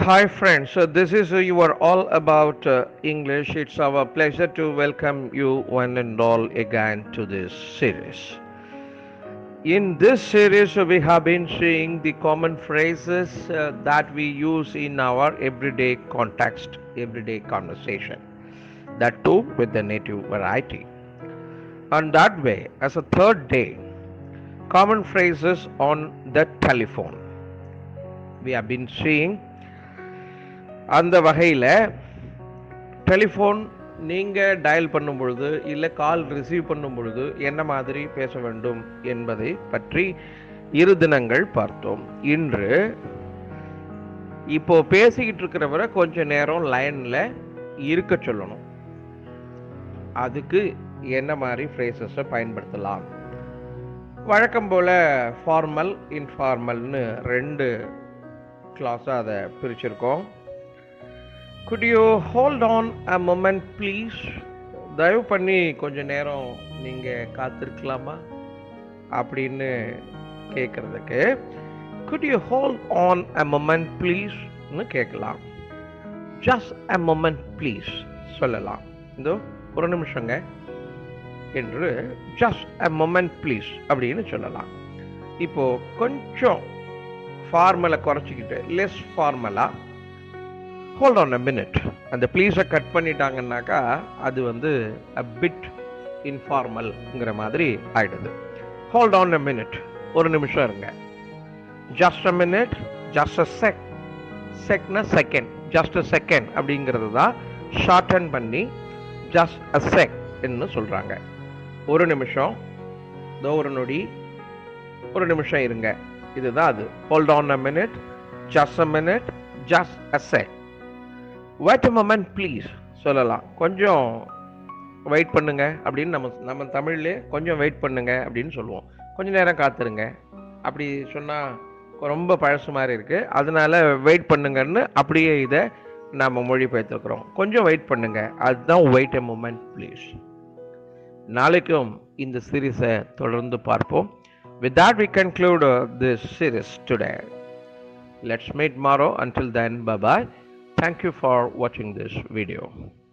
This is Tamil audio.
Hi, friends. So this is uh, you are all about uh, English. It's our pleasure to welcome you one and all again to this series. In this series, uh, we have been seeing the common phrases uh, that we use in our everyday context, everyday conversation. That too with the native variety. And that way, as a third day, common phrases on the telephone. We have been seeing அந்த வகையில் டெலிஃபோன் நீங்கள் டயல் பண்ணும் பொழுது இல்லை கால் ரிசீவ் பண்ணும் பொழுது என்ன மாதிரி பேச வேண்டும் என்பதை பற்றி இரு தினங்கள் பார்த்தோம் இன்று இப்போ பேசிக்கிட்டு இருக்கிறவரை கொஞ்ச நேரம் லைனில் இருக்க சொல்லணும் அதுக்கு என்ன மாதிரி ஃப்ரேசஸை பயன்படுத்தலாம் வழக்கம் போல் ஃபார்மல் இன்ஃபார்மல்னு ரெண்டு கிளாஸாக அதை பிரிச்சிருக்கோம் could you hold on a moment please தயவு பண்ணி கொஞ்ச நேரம் நீங்கள் காத்திருக்கலாமா அப்படின்னு கேட்குறதுக்கு could you hold on a moment ப்ளீஸ்னு கேட்கலாம் ஜஸ்ட் அ மொமெண்ட் ப்ளீஸ் சொல்லலாம் இதோ ஒரு நிமிஷங்க என்று ஜஸ்ட் அ மொமெண்ட் ப்ளீஸ் அப்படின்னு சொல்லலாம் இப்போ கொஞ்சம் ஃபார்மலை குறைச்சிக்கிட்டு லெஸ் ஃபார்மலாக ஹோல்ட் ஆன் அ மினிட் அந்த ப்ளீஸை கட் பண்ணிட்டாங்கன்னாக்கா அது வந்து அ பிட் இன்ஃபார்மல்ங்கிற மாதிரி ஆயிடுது ஹோல்ட் ஆன் அ மினிட் ஒரு நிமிஷம் இருங்க just a minute just a sec செக்னா செகண்ட் ஜஸ்ட் அ செகண்ட் அப்படிங்கிறது தான் ஷார்டன் பண்ணி ஜஸ்ட் அ செக் என்று சொல்கிறாங்க ஒரு நிமிஷம் இதோ ஒரு நொடி ஒரு நிமிஷம் இருங்க இதுதான் அது hold on a minute just a minute just a sec wait a moment please சொல்லலாம் கொஞ்சம் வெயிட் பண்ணுங்க அப்படின்னு நம்ம நம்ம தமிழ்லேயே கொஞ்சம் வெயிட் பண்ணுங்க அப்படின்னு சொல்லுவோம் கொஞ்ச நேரம் காத்துருங்க அப்படி சொன்னால் ரொம்ப பழசு மாதிரி இருக்குது அதனால வெயிட் பண்ணுங்கன்னு அப்படியே இதை நாம் மொழிபெயர்த்துக்கிறோம் கொஞ்சம் வெயிட் பண்ணுங்க அதுதான் வெயிட் அ மூமெண்ட் ப்ளீஸ் நாளைக்கும் இந்த சீரீஸை தொடர்ந்து பார்ப்போம் with that we conclude uh, this series today let's meet tomorrow until then bye bye thank you for watching this video